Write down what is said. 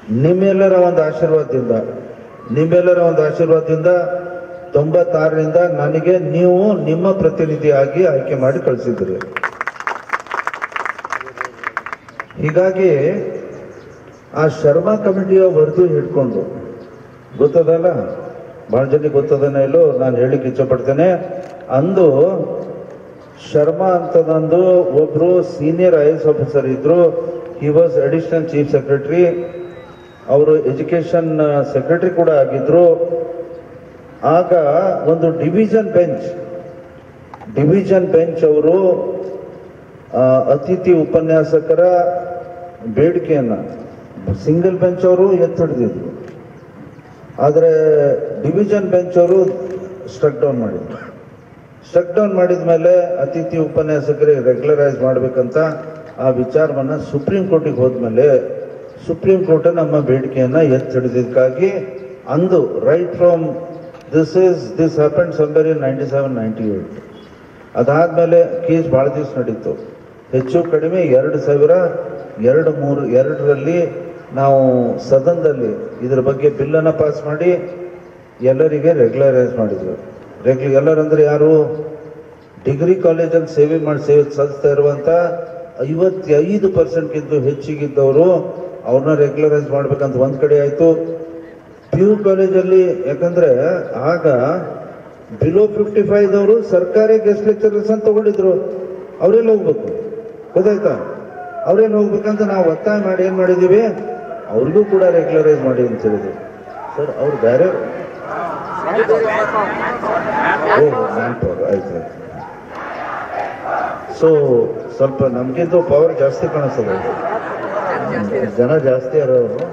ನಿಮ್ಮೆಲ್ಲರ ಒಂದು ಆಶೀರ್ವಾದದಿಂದ ನಿಮ್ಮೆಲ್ಲರ ಒಂದು ಆಶೀರ್ವಾದದಿಂದ ತೊಂಬತ್ತಾರರಿಂದ ನನಗೆ ನೀವು ನಿಮ್ಮ ಪ್ರತಿನಿಧಿಯಾಗಿ ಆಯ್ಕೆ ಮಾಡಿ ಕಳಿಸಿದ್ರಿ ಹೀಗಾಗಿ ಆ ಶರ್ಮಾ ಕಮಿಟಿಯ ವರದಿ ಹಿಡ್ಕೊಂಡು ಗೊತ್ತದಲ್ಲ ಬಹಳ ಜನ ಗೊತ್ತದನ ಇಲ್ಲೋ ನಾನು ಹೇಳಿಕ್ಕೆ ಇಚ್ಛಪಡ್ತೇನೆ ಅಂದು ಶರ್ಮಾ ಅಂತದಂದು ಒಬ್ರು ಸೀನಿಯರ್ ಐ ಎಸ್ ಆಫೀಸರ್ ಇದ್ರು he was additional chief secretary ಅವರು ಎಜುಕೇಶನ್ ಸೆಕ್ರೆಟರಿ ಕೂಡ ಆಗಿದ್ರು ಆಗ ಒಂದು ಡಿವಿಷನ್ ಬೆಂಚ್ ಡಿವಿಷನ್ ಬೆಂಚ್ ಅವರು ಆ, ಅತಿಥಿ ಉಪನ್ಯಾಸಕರ ಬೇಡಿಕೆಯನ್ನ ಸಿಂಗಲ್ ಬೆಂಚ್ ಅವರು ಎತ್ತಿಡಿದ್ರು ಆದರೆ ಡಿವಿಷನ್ ಬೆಂಚ್ ಅವರು ಸ್ಟ್ರಕ್ ಡೌನ್ ಮಾಡಿದ್ರು ಸ್ಟ್ರಕ್ ಡೌನ್ ಮಾಡಿದ ಮೇಲೆ ಅತಿಥಿ ಉಪನ್ಯಾಸಕರಿಗೆ ರೆಗ್ಯುಲರೈಸ್ ಮಾಡಬೇಕಂತ ಆ ವಿಚಾರವನ್ನ ಸುಪ್ರೀಂ ಕೋರ್ಟಿಗೆ ಹೋದ್ಮೇಲೆ ಸುಪ್ರೀಂ ಕೋರ್ಟ್ ನಮ್ಮ ಬೇಡಿಕೆಯನ್ನ ಎತ್ತಿಡಿದಕ್ಕಾಗಿ ಅಂದು right from this is this happen December in ninety seven ninety eight ಅದಾದ್ಮೇಲೆ ಕೇಸ್ ಭಾಳ ದಿವಸ ನಡೀತು ಹೆಚ್ಚು ಕಡಿಮೆ ಎರಡು ಸಾವಿರ ಎರಡು ಮೂರು ಎರಡರಲ್ಲಿ ನಾವು ಸದನದಲ್ಲಿ ಇದ್ರ ಬಗ್ಗೆ ಬಿಲ್ಲನ್ನು ಪಾಸ್ ಮಾಡಿ ಎಲ್ಲರಿಗೆ ರೆಗ್ಯುಲರೈಸ್ ಮಾಡಿದ್ವಿ ರೆಗ್ಯು ಎಲ್ಲರಂದ್ರೆ ಯಾರು ಡಿಗ್ರಿ ಕಾಲೇಜಲ್ಲಿ ಸೇವೆ ಮಾಡಿ ಸೇವೆ ಸಲ್ಲಿಸ್ತಾ ಇರುವಂತ ಐವತ್ತೈದು ಪರ್ಸೆಂಟ್ಗಿಂತ ಹೆಚ್ಚಿಗಿದ್ದವರು ಅವ್ರನ್ನ ರೆಗ್ಯುಲರೈಸ್ ಮಾಡ್ಬೇಕಂತ ಒಂದ್ ಕಡೆ ಆಯ್ತು ಪಿ ಯು ಕಾಲೇಜಲ್ಲಿ ಯಾಕಂದ್ರೆ ಆಗ ಬಿಲೋ ಫಿಫ್ಟಿ ಫೈವ್ ದವರು ಸರ್ಕಾರಿ ಗೆಸ್ಟ್ ಲೆಕ್ಚರರ್ಸ್ ಅಂತ ತಗೊಂಡಿದ್ರು ಅವರೆಲ್ಲ ಹೋಗ್ಬೇಕು ಗೊತ್ತಾಯ್ತಾ ಅವ್ರೇನು ಹೋಗ್ಬೇಕಂತ ನಾವು ಒತ್ತಾಯ ಮಾಡಿ ಏನ್ ಮಾಡಿದೀವಿ ಅವ್ರಿಗೂ ಕೂಡ ರೆಗ್ಯುಲರೈಸ್ ಮಾಡಿ ಅಂತ ಹೇಳಿದ್ರು ಸರ್ ಅವ್ರು ಬೇರೆ ಓ ಮ್ಯಾನ್ ಪವರ್ ಆಯ್ತು ಆಯ್ತು ಸೊ ಸ್ವಲ್ಪ ನಮ್ಗಿಂತ ಪವರ್ ಜಾಸ್ತಿ ಕಾಣಿಸ್ತದೆ ಜನ ಜಾಸ್ತಿ ಇರೋರು